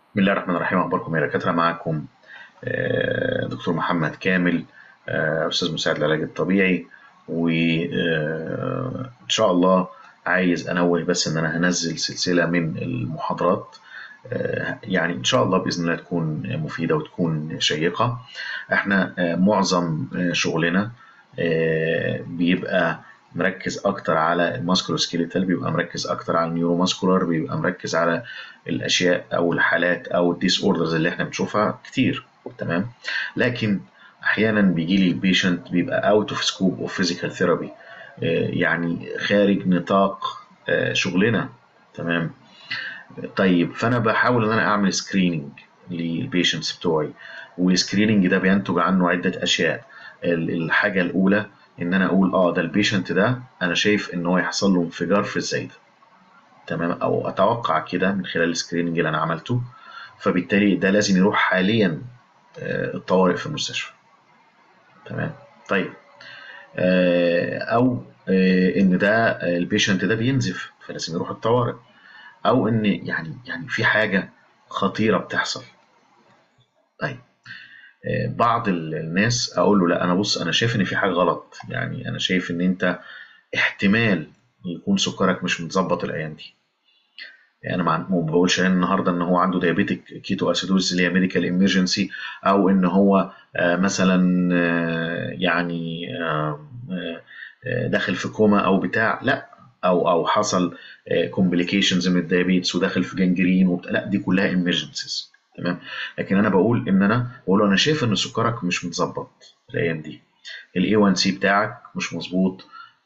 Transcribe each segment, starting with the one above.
بسم الله الرحمن الرحيم اخباركم يا دكاتره معاكم آه، دكتور محمد كامل آه، استاذ مساعد العلاج الطبيعي وان شاء الله عايز انوه بس ان انا هنزل سلسله من المحاضرات آه، يعني ان شاء الله باذن الله تكون مفيده وتكون شيقه احنا آه، معظم آه، شغلنا آه، بيبقى مركز اكتر على الماسكولو سكيليتال بيبقى مركز اكتر على النيورو ماسكولار بيبقى مركز على الاشياء او الحالات او الديس اوردرز اللي احنا بنشوفها كتير تمام لكن احيانا بيجي لي البيشنت بيبقى اوت اوف سكوب اوف فيزيكال ثيرابي يعني خارج نطاق آه، شغلنا تمام طيب فانا بحاول ان انا اعمل سكريننج للبيشنتس بتوعي والسكريننج ده بينتج عنه عده اشياء ال- الحاجه الاولى ان انا اقول اه ده البيشنت ده انا شايف ان هو يحصل له انفجار في الزايده تمام او اتوقع كده من خلال السكريننج اللي انا عملته فبالتالي ده لازم يروح حاليا آه، الطوارئ في المستشفى تمام طيب آه، او آه، ان ده آه، البيشنت ده بينزف فلازم يروح الطوارئ او ان يعني يعني في حاجه خطيره بتحصل طيب آه، بعض ال- الناس اقول له لا انا بص انا شايف ان في حاجه غلط يعني انا شايف ان انت احتمال يكون سكرك مش متظبط الايام دي يعني انا ما ما بقولش يعني النهارده ان هو عنده دايابيتك كيتو اسيدوز اللي هي ميديكال ايمرجنسي او ان هو آه، مثلا آه، يعني آه، آه، آه، داخل في كوما او بتاع لا او او حصل كومبليكيشنز من الدايابيتس وداخل في جنجرين وبتاع لا دي كلها ايمرجنسيز تمام لكن انا بقول ان انا بقول له انا شايف ان سكرك مش متظبط الايام دي الاي 1 سي بتاعك مش مظبوط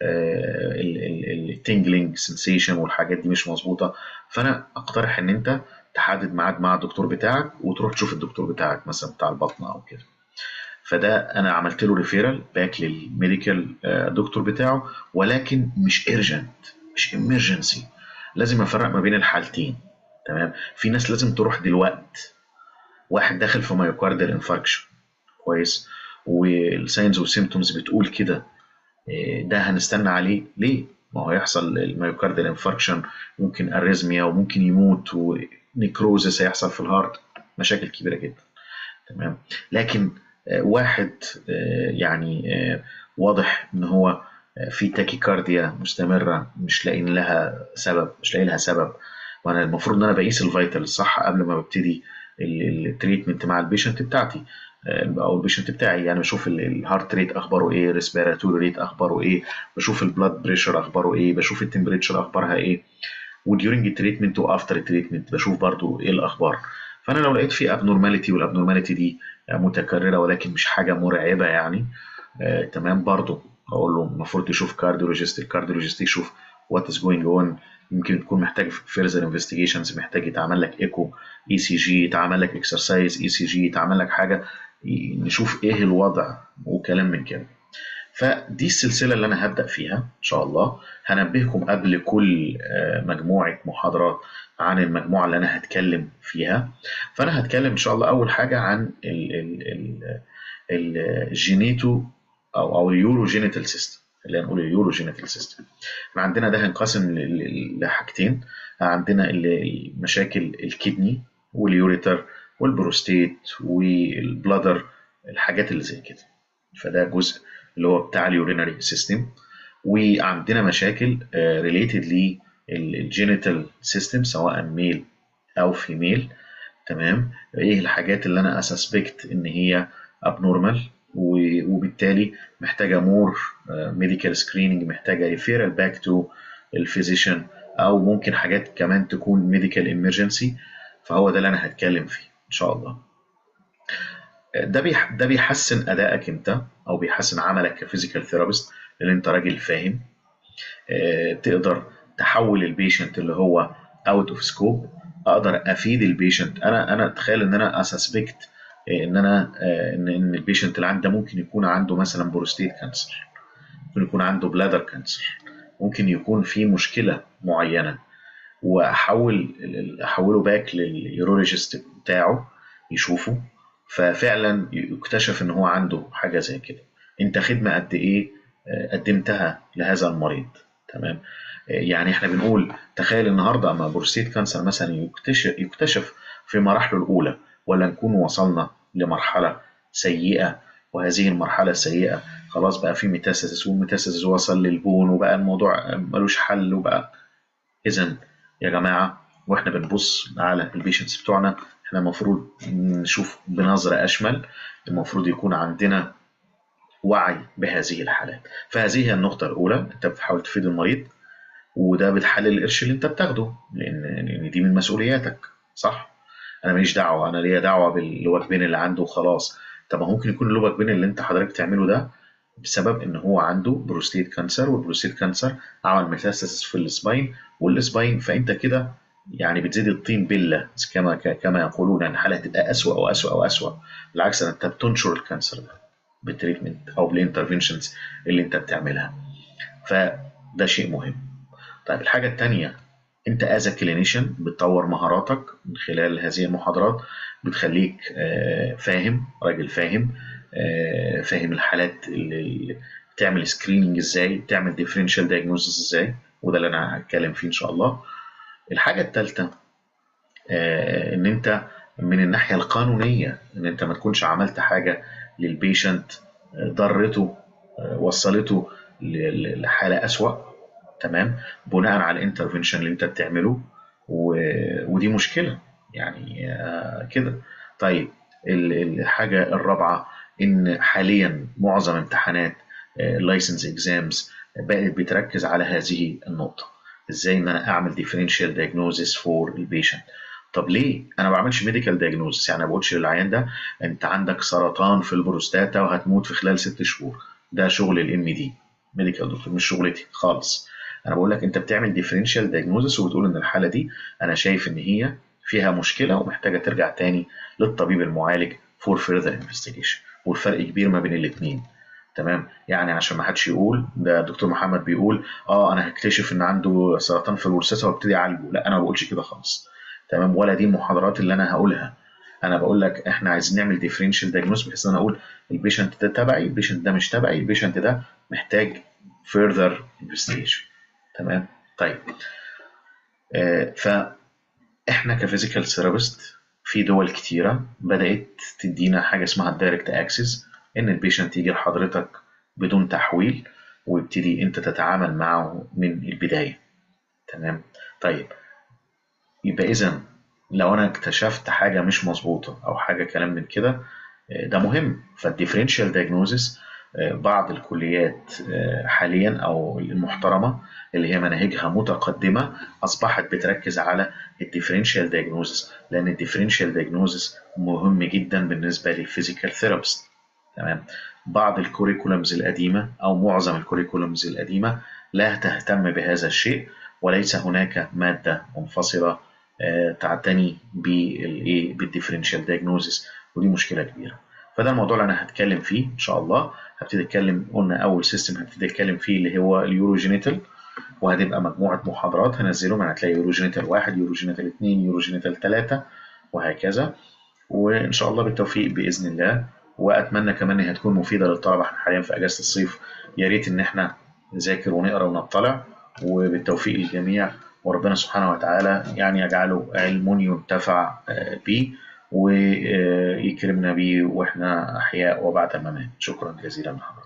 التنجلينج سنسيشن والحاجات دي مش مظبوطه فانا اقترح ان انت تحدد ميعاد مع الدكتور بتاعك وتروح تشوف الدكتور بتاعك مثلا بتاع البطنه او كده فده انا عملت له ريفيرال باك للميديكال دكتور بتاعه ولكن مش ايرجنت مش امرجنسي لازم افرق ما بين الحالتين تمام في ناس لازم تروح دلوقت واحد داخل في مايوكاردال انفاركشن كويس والساينز والسيمتومز بتقول كده إيه، ده هنستنى عليه ليه؟ ما هو هيحصل الميوكاردال انفاركشن ممكن اريزميا وممكن يموت ونيكروزس هيحصل في الهارت مشاكل كبيره جدا تمام لكن آه، واحد آه، يعني آه، واضح ان هو آه، في تاكيكارديا مستمره مش لاقيين لها سبب مش لاقي لها سبب وانا المفروض ان انا بقيس الفيتال الصح قبل ما ببتدي التريتمنت مع البيشنت بتاعتي آه، او البيشنت بتاعي يعني بشوف الهارت ريت اخباره ايه ريسبيراتوري ريت اخباره ايه بشوف البلاد بريشر اخباره ايه بشوف التمبريتشر اخبارها ايه وديورنج التريتمنت وافتر التريتمنت بشوف برضو ايه الاخبار فانا لو لقيت في ابنورماليتي والابنورماليتي دي متكرره ولكن مش حاجه مرعبه يعني آه تمام برضو اقول له المفروض تشوف كارديولوجيست الكارديولوجيست يشوف وات از جوينج اون يمكن تكون محتاج فيرزر انفستيجيشنز محتاج يتعمل لك ايكو اي سي جي يتعمل لك اكسرسايز اي سي جي يتعمل لك حاجه ي- نشوف ايه الوضع وكلام من كده فدي السلسلة اللي أنا هبدأ فيها إن شاء الله هنبهكم قبل كل آه، مجموعة محاضرات عن المجموعة اللي أنا هتكلم فيها فأنا هتكلم إن شاء الله أول حاجة عن ال- ال- ال- ال- الجينيتو أو أو اليورو جينيتال سيستم خلينا نقول اليورو جينيتال سيستم احنا عندنا ده هينقسم ل- ل- لحاجتين عندنا ال- المشاكل الكدني واليوريتر والبروستيت والبلادر الحاجات اللي زي كده فده جزء اللي هو بتاع اليورينري سيستم وعندنا مشاكل ريليتد للجينيتال سيستم سواء ميل او فيميل تمام ايه الحاجات اللي انا اسسبكت ان هي ابنورمال وبالتالي محتاجه مور ميديكال سكريننج محتاجه ريفيرال باك تو الفيزيشن او ممكن حاجات كمان تكون ميديكال امرجنسي فهو ده اللي انا هتكلم فيه ان شاء الله ده بيح ده بيحسن ادائك انت او بيحسن عملك كفيزيكال ثيرابيست لان انت راجل فاهم آه، تقدر تحول البيشنت اللي هو اوت اوف سكوب اقدر افيد البيشنت انا انا اتخيل ان انا اسسبكت ان انا آه، ان ان البيشنت اللي عندي ممكن يكون عنده مثلا بروستيت كانسر ممكن يكون عنده بلادر كانسر ممكن يكون في مشكله معينه واحول احوله باك لليورولوجيست بتاعه يشوفه ففعلا يكتشف ان هو عنده حاجه زي كده انت خدمه قد ايه آه، قدمتها لهذا المريض تمام يعني احنا بنقول تخيل النهارده اما بروستيت كانسر مثلا يكتشف يكتشف في مراحله الاولى ولا نكون وصلنا لمرحله سيئه وهذه المرحله السيئه خلاص بقى في ميتاسيس والميتاسيس وصل للبون وبقى الموضوع ملوش حل وبقى اذا يا جماعه واحنا بنبص على البيشنتس بتوعنا احنا المفروض نشوف بنظره اشمل المفروض يكون عندنا وعي بهذه الحالات فهذه هي النقطه الاولى انت بتحاول تفيد المريض وده بتحلل القرش اللي انت بتاخده لان لان دي من مسؤولياتك صح انا ماليش دعوه انا ليا دعوه باللوبك بين اللي عنده وخلاص طب ما ممكن يكون اللوبك بين اللي انت حضرتك تعمله ده بسبب ان هو عنده بروستيت كانسر والبروستيت كانسر عمل ميتاستاسيس في السباين والسباين فانت كده يعني بتزيد الطين بله كما كما يقولون ان الحاله هتبقى اسوء واسوء واسوء بالعكس انت بتنشر الكانسر ده بالتريتمنت او بالانترفنشنز اللي انت بتعملها فده شيء مهم طيب الحاجه الثانيه انت از كلينيشن بتطور مهاراتك من خلال هذه المحاضرات بتخليك فاهم راجل فاهم فاهم الحالات اللي تعمل سكريننج ازاي تعمل ديفرنشال دايجنوستس ازاي وده اللي انا هتكلم فيه ان شاء الله الحاجه الثالثه ان انت من الناحيه القانونيه ان انت ما تكونش عملت حاجه للبيشنت ضرته وصلته لحاله اسوأ تمام بناء على الانترفنشن اللي انت بتعمله و... ودي مشكله يعني كده طيب الحاجه الرابعه ان حاليا معظم امتحانات اللايسنس اكزامز بقت بتركز على هذه النقطه ازاي ان انا اعمل ديفرنشال دايجنوزيس فور البيشنت طب ليه انا ما بعملش ميديكال دايجنوزيس يعني ما بقولش للعيان ده انت عندك سرطان في البروستاتا وهتموت في خلال ست شهور ده شغل الام دي ميديكال دكتور مش شغلتي خالص انا بقول لك انت بتعمل ديفرنشال دايجنوزيس وبتقول ان الحاله دي انا شايف ان هي فيها مشكله ومحتاجه ترجع تاني للطبيب المعالج فور فيرذر انفستيجيشن والفرق كبير ما بين الاثنين تمام يعني عشان ما حدش يقول ده الدكتور محمد بيقول اه انا هكتشف ان عنده سرطان في البروستاتا وابتدي اعالجه لا انا ما بقولش كده خالص تمام ولا دي المحاضرات اللي انا هقولها انا بقول لك احنا عايزين نعمل ديفرنشال دايجنوز بحيث ان انا اقول البيشنت ده تبعي البيشنت ده مش تبعي البيشنت ده محتاج فيرذر انفستيجيشن تمام طيب آه فاحنا كفيزيكال ثيرابيست في دول كتيره بدات تدينا حاجه اسمها الدايركت اكسس ان البيشنت يجي لحضرتك بدون تحويل ويبتدي انت تتعامل معه من البدايه تمام طيب يبقى اذا لو انا اكتشفت حاجه مش مظبوطه او حاجه كلام من كده ده مهم فالديفرنشال دايجنوزيس بعض الكليات حاليا او المحترمه اللي هي مناهجها متقدمه اصبحت بتركز على الديفرنشال دايجنوزيس لان الديفرنشال دايجنوزيس مهم جدا بالنسبه للفيزيكال ثيرابيست تمام بعض الكوريكولمز القديمه او معظم الكوريكولمز القديمه لا تهتم بهذا الشيء وليس هناك ماده منفصله تعتني بالايه بالديفرنشال دايجنوزيس ودي مشكله كبيره فده الموضوع اللي انا هتكلم فيه ان شاء الله هبتدي اتكلم قلنا اول سيستم هبتدي اتكلم فيه اللي هو اليوروجينيتال وهتبقى مجموعه محاضرات هنزلهم يعني هتلاقي يوروجينيتال واحد يوروجينيتال اثنين يوروجينيتال ثلاثه وهكذا وان شاء الله بالتوفيق باذن الله واتمنى كمان انها تكون مفيده للطلبه احنا حاليا في اجازه الصيف يا ريت ان احنا نذاكر ونقرا ونطلع وبالتوفيق للجميع وربنا سبحانه وتعالى يعني يجعله علم ينتفع به ويكرمنا به واحنا احياء وبعد الممات شكرا جزيلا لحضرتك